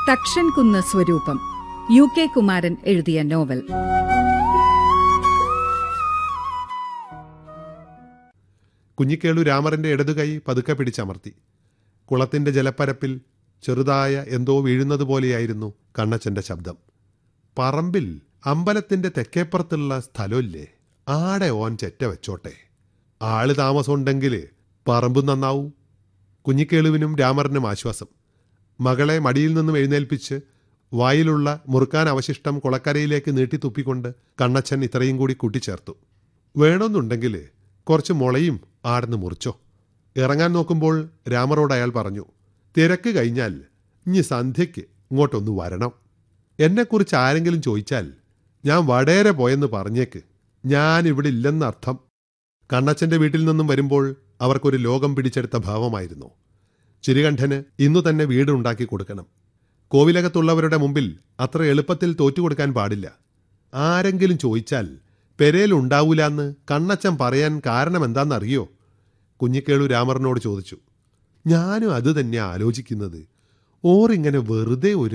തക്ഷൻ കുന്ന് സ്വരൂപം U K Kumaran എഴുതിയ നോവൽ കുഞ്ഞിക്കേളു രാമറിന്റെ ഇടതുകൈ പതുക്കെ പിടിച്ചമർത്തി കുളത്തിന്റെ ജലപ്പരപ്പിൽ ചെറുതായ എന്തോ വീഴുന്നത് പോലെയായിരുന്നു കണ്ണച്ചന്റെ ശബ്ദം പറമ്പിൽ അമ്പലത്തിന്റെ തെക്കേപ്പുറത്തുള്ള സ്ഥലമില്ലേ ആടെ ഓൻ ചെറ്റ വെച്ചോട്ടെ ആള് താമസമുണ്ടെങ്കിൽ പറമ്പും നന്നാവൂ കുഞ്ഞിക്കേളുവിനും രാമറിനും ആശ്വാസം മകളെ മടിയിൽ നിന്നും എഴുന്നേൽപ്പിച്ച് വായിലുള്ള മുറുക്കാൻ അവശിഷ്ടം കുളക്കരയിലേക്ക് നീട്ടി തുപ്പിക്കൊണ്ട് കണ്ണച്ചൻ ഇത്രയും കൂടി കൂട്ടിച്ചേർത്തു വേണമെന്നുണ്ടെങ്കിൽ കുറച്ച് മുളയും ആടന്ന് മുറിച്ചോ ഇറങ്ങാൻ നോക്കുമ്പോൾ രാമറോട് അയാൾ പറഞ്ഞു തിരക്ക് കഴിഞ്ഞാൽ ഇനി സന്ധ്യയ്ക്ക് ഇങ്ങോട്ടൊന്ന് വരണം എന്നെക്കുറിച്ച് ആരെങ്കിലും ചോദിച്ചാൽ ഞാൻ വടേരെ പോയെന്ന് പറഞ്ഞേക്ക് ഞാൻ ഇവിടെ ഇല്ലെന്നർത്ഥം കണ്ണച്ചന്റെ വീട്ടിൽ നിന്നും വരുമ്പോൾ അവർക്കൊരു ലോകം പിടിച്ചെടുത്ത ഭാവമായിരുന്നു ചിരികണ്ഠന് ഇന്നു തന്നെ വീട് ഉണ്ടാക്കി കൊടുക്കണം കോവിലകത്തുള്ളവരുടെ മുമ്പിൽ അത്ര എളുപ്പത്തിൽ തോറ്റുകൊടുക്കാൻ പാടില്ല ആരെങ്കിലും ചോദിച്ചാൽ പെരേലുണ്ടാവൂലെന്ന് കണ്ണച്ചൻ പറയാൻ കാരണം എന്താണെന്നറിയോ കുഞ്ഞിക്കേളു രാമറിനോട് ചോദിച്ചു ഞാനും അത് തന്നെ ആലോചിക്കുന്നത് ഓറിങ്ങനെ വെറുതെ ഒരു